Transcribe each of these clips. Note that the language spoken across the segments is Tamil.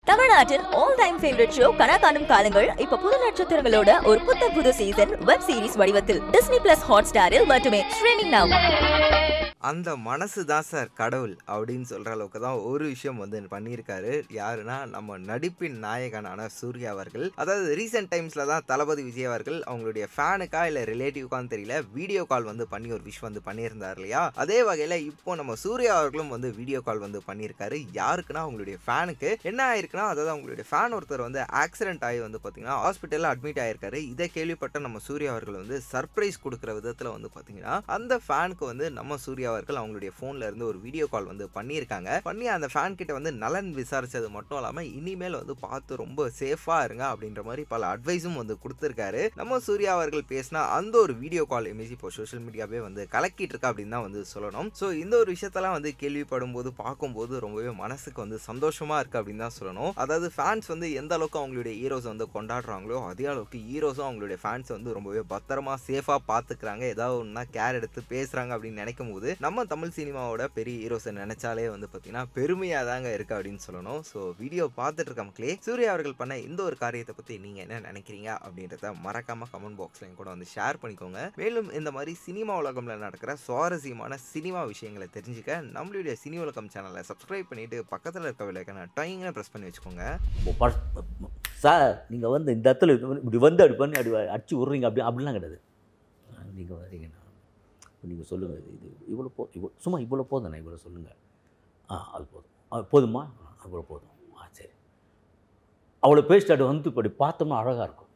தமிழ்நாட்டின் ஆல் டைம் ஃபேவரட் ஷோ கனா காணும் காலங்கள் இப்ப புது நட்சத்திரங்களோட ஒரு புத்த புது சீசன் வெப் சீரிஸ் வடிவத்தில் டிஸ்னி பிளஸ் ஹாட் ஸ்டாரில் மட்டுமே ஸ்ட்ரீமிங் நவ் அந்த மனசு தான் சார் கடவுள் அப்படின்னு சொல்கிற அளவுக்கு தான் ஒரு விஷயம் வந்து பண்ணியிருக்காரு யாருன்னா நம்ம நடிப்பின் நாயகனான சூர்யா அவர்கள் அதாவது ரீசெண்ட் டைம்ஸில் தான் தளபதி விஜய் அவர்கள் அவங்களுடைய ஃபேனுக்கா இல்லை ரிலேட்டிவ்கான்னு தெரியல வீடியோ கால் வந்து பண்ணி ஒரு விஷ் வந்து பண்ணியிருந்தார் இல்லையா அதே வகையில் இப்போ நம்ம சூர்யா அவர்களும் வந்து வீடியோ கால் வந்து பண்ணியிருக்காரு யாருக்குன்னா அவங்களுடைய ஃபேனுக்கு என்ன ஆயிருக்குன்னா அதாவது அவங்களுடைய ஃபேன் ஒருத்தர் வந்து ஆக்சிடென்ட் ஆகி வந்து பார்த்தீங்கன்னா ஹாஸ்பிட்டலில் அட்மிட் ஆயிருக்காரு இதை கேள்விப்பட்ட நம்ம சூர்யா அவர்கள் வந்து சர்ப்ரைஸ் கொடுக்குற விதத்தில் வந்து பார்த்தீங்கன்னா அந்த ஃபேனுக்கு வந்து நம்ம சூர்யா அவர்கள் அவங்களுடைய ஃபோன்ல இருந்து ஒரு வீடியோ கால் வந்து பண்ணியிருக்காங்க பண்ணி அந்த ஃபேன் கிட்ட வந்து நலன் விசாரிச்சது மட்டும் இல்லாமல் இனிமேல் வந்து பார்த்து ரொம்ப சேஃபாக இருங்க அப்படின்ற மாதிரி பல அட்வைஸும் வந்து கொடுத்துருக்காரு நம்ம சூர்யா அவர்கள் பேசினா அந்த ஒரு வீடியோ கால் இமேஜ் இப்போ சோஷியல் மீடியாவே வந்து கலக்கிட்டு இருக்கா அப்படின்னு தான் வந்து சொல்லணும் ஸோ இந்த ஒரு விஷயத்தெல்லாம் வந்து கேள்விப்படும் போது பார்க்கும்போது ரொம்பவே மனசுக்கு வந்து சந்தோஷமா இருக்கு அப்படின்னு தான் சொல்லணும் அதாவது ஃபேன்ஸ் வந்து எந்த அளவுக்கு அவங்களுடைய ஹீரோஸ் வந்து கொண்டாடுறாங்களோ அதே அளவுக்கு ஹீரோஸும் அவங்களுடைய ஃபேன்ஸ் வந்து ரொம்பவே பத்திரமா சேஃபாக பார்த்துக்கிறாங்க ஏதாவது ஒன்றா கேர் எடுத்து பேசுறாங்க அப்படின்னு நினைக்கும் போது நம்ம தமிழ் சினிமாவோட பெரிய ஹீரோஸை நினைச்சாலே வந்து பார்த்தீங்கன்னா பெருமையாக தாங்க இருக்கு அப்படின்னு சொல்லணும் ஸோ வீடியோ பார்த்துட்டு இருக்க மக்களே சூர்யா அவர்கள் பண்ண இந்த ஒரு காரியத்தை பற்றி நீங்கள் என்ன நினைக்கிறீங்க அப்படின்றத மறக்காம கமெண்ட் பாக்ஸில் கூட வந்து ஷேர் பண்ணிக்கோங்க மேலும் இந்த மாதிரி சினிமா உலகம்ல நடக்கிற சுவாரஸ்யமான சினிமா விஷயங்களை தெரிஞ்சுக்க நம்மளுடைய சினி உலகம் சேனலை சப்ஸ்கிரைப் பண்ணிட்டு பக்கத்தில் இருக்க விலைக்கான டைங்கனை ப்ரெஸ் பண்ணி வச்சுக்கோங்க ப- சார் நீங்கள் வந்து இந்த இடத்துல இது வந்து இப்படி வந்து அப்படி பண்ணி அப்படி அடிச்சு விட்றீங்க அப்படி அப்படிலாம் கிடையாது நீங்கள் வரீங்கன்னா நீங்கள் சொல்லுங்கள் இது இது இவ்வளோ போ இவ்வளோ சும்மா இவ்வளோ போதுண்ணே இவ்வளோ சொல்லுங்கள் ஆ அது போதும் ஆ, போதுமா ஆ, இவ்வளோ போதும் ஆ சரி அவ்வளோ பேஸ்ட் அது வந்து இப்படி பார்த்தோம்னா அழகாக இருக்கும்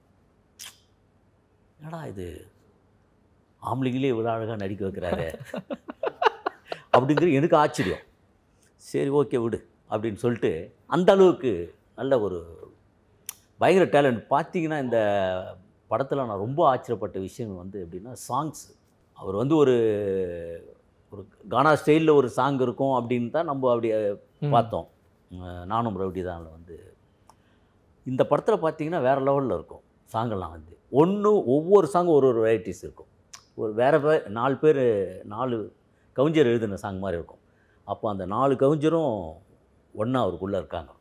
என்னடா இது ஆம்பளைங்களே இவ்வளோ அழகாக நடிக்க வைக்கிறாரு அப்படிங்கிறது எனக்கு ஆச்சரியம் சரி ஓகே விடு அப்படின்னு சொல்லிட்டு அந்த அளவுக்கு நல்ல ஒரு பயங்கர டேலண்ட் பார்த்தீங்கன்னா இந்த படத்தில் நான் ரொம்ப ஆச்சரியப்பட்ட விஷயம் வந்து எப்படின்னா சாங்ஸ் அவர் வந்து ஒரு ஒரு கானா ஸ்டைலில் ஒரு சாங் இருக்கும் அப்படின்னு தான் நம்ம அப்படி ம். பார்த்தோம் அஹ் நானும் ரவுடி தான் வந்து இந்த படத்தில் பார்த்தீங்கன்னா வேறு லெவலில் இருக்கும் சாங்கெல்லாம் வந்து ஒன்று ஒவ்வொரு சாங்கும் ஒரு ஒரு வெரைட்டிஸ் இருக்கும் ஒரு வேறு வே நாலு பேர் நாலு கவிஞர் எழுதின சாங் மாதிரி இருக்கும் அப்போ அந்த நாலு கவிஞரும் ஒன்றா அவருக்குள்ளே இருக்காங்க